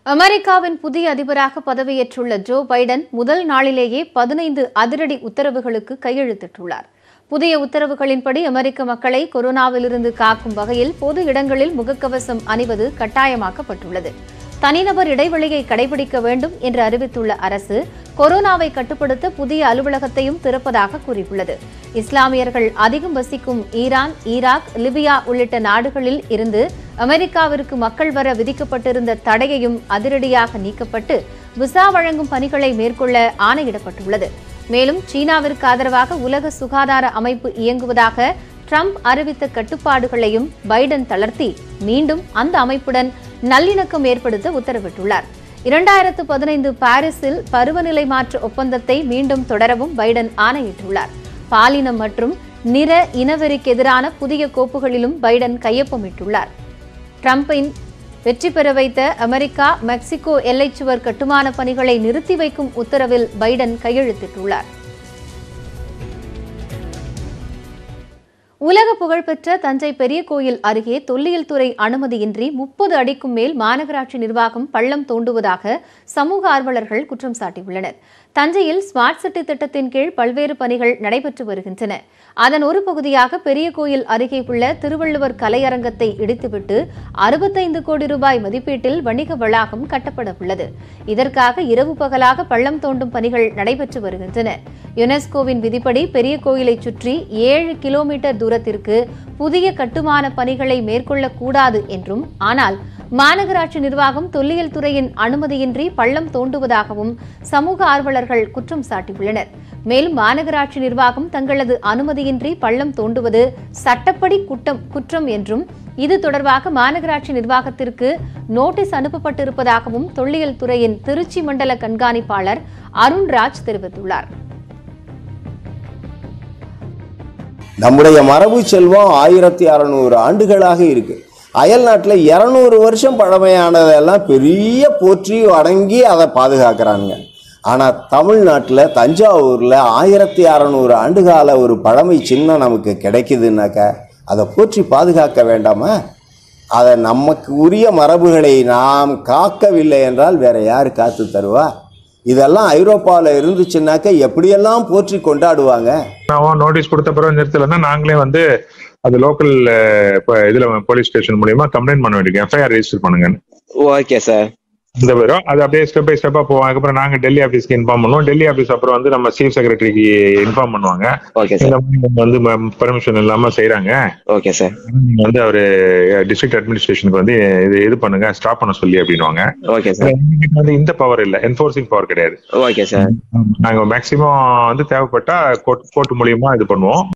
அமெரிக்காவின் புதிய அதிபராக பதவியேற்றுள்ள ஜோ பைடன் முதல் நாளிலேயே பதினைந்து அதிரடி உத்தரவுகளுக்கு கையெழுத்திட்டுள்ளார் புதிய உத்தரவுகளின்படி அமெரிக்க மக்களை கொரோனாவிலிருந்து காக்கும் வகையில் பொது இடங்களில் முகக்கவசம் அணிவது கட்டாயமாக்கப்பட்டுள்ளது தனிநபர் இடைவெளியை கடைபிடிக்க வேண்டும் என்று அறிவித்துள்ள அரசு கொரோனாவை கட்டுப்படுத்த புதிய அலுவலகத்தையும் திறப்பதாக கூறியுள்ளது இஸ்லாமியர்கள் அதிகம் வசிக்கும் ஈரான் ஈராக் லிபியா உள்ளிட்ட நாடுகளில் இருந்து அமெரிக்காவிற்கு மக்கள் வர விதிக்கப்பட்டிருந்த தடையையும் அதிரடியாக நீக்கப்பட்டு விசா வழங்கும் பணிகளை மேற்கொள்ள ஆணையிடப்பட்டுள்ளது மேலும் சீனாவிற்கு ஆதரவாக உலக சுகாதார அமைப்பு இயங்குவதாக ட்ரம்ப் அறிவித்த கட்டுப்பாடுகளையும் பைடன் தளர்த்தி மீண்டும் அந்த அமைப்புடன் நல்லிணக்கம் ஏற்படுத்த உத்தரவிட்டுள்ளார் இரண்டாயிரத்து பதினைந்து பாரிஸில் பருவநிலை மாற்ற ஒப்பந்தத்தை மீண்டும் தொடரவும் பைடன் ஆணையிட்டுள்ளார் பாலினம் மற்றும் நிற இனவெறிக்கு எதிரான புதிய கோப்புகளிலும் பைடன் கையொப்பமிட்டுள்ளார் ட்ரம்பின் வெற்றி பெற வைத்த அமெரிக்கா மெக்சிகோ எல்லைச்சுவர் கட்டுமான பணிகளை நிறுத்தி வைக்கும் உத்தரவில் பைடன் கையெழுத்திட்டுள்ளார் உலக புகழ்பெற்ற தஞ்சை பெரிய கோயில் அருகே தொல்லியல் துறை அனுமதியின்றி முப்பது அடிக்கும் மேல் மாநகராட்சி நிர்வாகம் பள்ளம் தோண்டுவதாக சமூக ஆர்வலர்கள் குற்றம் சாட்டியுள்ளனர் தஞ்சையில் ஸ்மார்ட் சிட்டி திட்டத்தின் கீழ் பல்வேறு பணிகள் நடைபெற்று வருகின்றன அதன் ஒரு பகுதியாக பெரிய கோயில் அருகே உள்ள திருவள்ளுவர் கலையரங்கத்தை இடித்துவிட்டு அறுபத்தைந்து கோடி ரூபாய் மதிப்பீட்டில் வணிக வளாகம் கட்டப்பட உள்ளது இதற்காக இரவு பகலாக பள்ளம் தோண்டும் பணிகள் நடைபெற்று வருகின்றன யுனெஸ்கோவின் விதிப்படி பெரிய கோயிலை சுற்றி ஏழு கிலோமீட்டர் தூரத்திற்கு புதிய கட்டுமான பணிகளை மேற்கொள்ளக்கூடாது என்றும் ஆனால் மாநகராட்சி நிர்வாகம் தொல்லியல் துறையின் அனுமதியின்றி பள்ளம் தோண்டுவதாகவும் சமூக ஆர்வலர்கள் குற்றம் சாட்டியுள்ளனர் மேலும் மாநகராட்சி நிர்வாகம் தங்களது அனுமதியின்றி பள்ளம் தோண்டுவது சட்டப்படி குற்றம் குற்றம் என்றும் இது தொடர்பாக மாநகராட்சி நிர்வாகத்திற்கு நோட்டீஸ் அனுப்பப்பட்டிருப்பதாகவும் தொல்லியல் துறையின் திருச்சி மண்டல கண்காணிப்பாளர் அருண்ராஜ் தெரிவித்துள்ளார் நம்முடைய மரபு செல்வம் ஆயிரத்தி அறநூறு ஆண்டுகளாக இருக்கு அயல் நாட்டில் இரநூறு வருஷம் பழமையானதெல்லாம் பெரிய போற்றி அடங்கி அதை பாதுகாக்கிறாங்க ஆனால் தமிழ்நாட்டில் தஞ்சாவூரில் ஆயிரத்தி அறநூறு ஆண்டுகால ஒரு பழமை சின்னம் நமக்கு கிடைக்குதுன்னாக்கா அதை போற்றி பாதுகாக்க வேண்டாமா அதை நமக்கு உரிய மரபுகளை நாம் காக்கவில்லை என்றால் வேற யார் காத்து தருவா இதெல்லாம் ஐரோப்பாவில் இருந்துச்சுன்னாக்க எப்படியெல்லாம் போற்றி கொண்டாடுவாங்க நான் நோட்டீஸ் கொடுத்த பிறகு நிறுத்தலைன்னா நாங்களே வந்து அது லோக்கல் இதுல போலீஸ் ஸ்டேஷன் மூலியமா கம்ப்ளைண்ட் பண்ண வேண்டியது எஃப்ஐஆர் ரெஜிஸ்டர் பண்ணுங்க ஓகே சார் இந்த வரும் அது அப்படியே ஸ்டெப் பை ஸ்டெப்பா போவோம் அதுக்கப்புறம் நாங்க டெல்லி ஆஃபீஸ்க்கு இன்ஃபார்ம் பண்ணுவோம் டெல்லி ஆஃபீஸ் அப்புறம் வந்து நம்ம சீஃப் செக்ரட்டரிக்கு இன்ஃபார்ம் பண்ணுவாங்க ஓகே இந்த சார் மாதிரி இவங்க வந்து பெர்மிஷன் இல்லாம செய்யறாங்க ஓகே சார் நீங்க வந்து அவரு டிஸ்ட்ரிக்ட் அட்மினிஸ்ட்ரேஷனுக்கு வந்து இது இது பண்ணுங்க ஸ்டாப் பண்ண சொல்லி அப்படின்னுவாங்க ஓகே சார் எங்ககிட்ட வந்து இந்த பவர் இல்ல என்போர்சிங் பவர் கிடையாது ஓகே சார் நாங்க மேக்சிமம் வந்து தேவைப்பட்டா கோர்ட் கோர்ட் மூலியமா இது பண்ணுவோம்